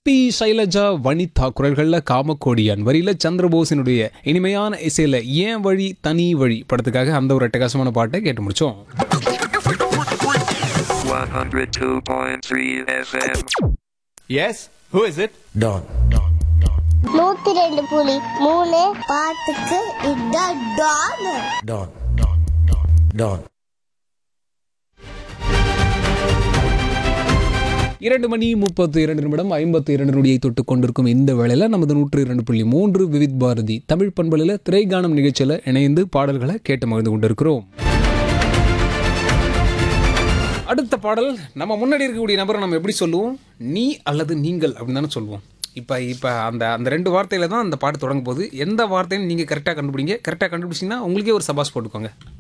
B Shailaja Vanitha குரல்களில் காமக்கோடியான் வரியில சந்திரபோஸினுடைய இனிமையான இசையில ஏன் வழி தனி வழி படத்துக்காக அந்த ஒரு அட்டகாசமான பாட்டை கேட்டு முடிச்சோம் 102.3 FM. Yes? Who is it? Don. நூத்தி ரெண்டு புலி மூணு பாட்டுக்கு இதான் டான் Don. Don. இரண்டு மணி முப்பத்து இரண்டு நிமிடம் ஐம்பத்து இரண்டு நொடியை தொட்டு கொண்டிருக்கும் இந்த வேளையில் நமது நூற்று இரண்டு புள்ளி மூன்று விவித் பாரதி தமிழ் பண்பலையில் திரைகானம் நிகழ்ச்சியில் இணைந்து பாடல்களை கேட்டு மகிழ்ந்து கொண்டிருக்கிறோம் அடுத்த பாடல் நம்ம முன்னாடி இருக்கக்கூடிய நபரை நம்ம எப்படி சொல்லுவோம் நீ அல்லது நீங்கள் அப்படின்னு தானே சொல்லுவோம் இப்போ இப்போ அந்த அந்த ரெண்டு வார்த்தையில தான் அந்த பாட்டு தொடங்கும் போது எந்த வார்த்தைன்னு நீங்கள் கரெக்டாக கண்டுபிடிங்க கரெக்டாக கண்டுபிடிச்சிங்கன்னா உங்களுக்கே ஒரு சபாஸ் போட்டுக்கோங்க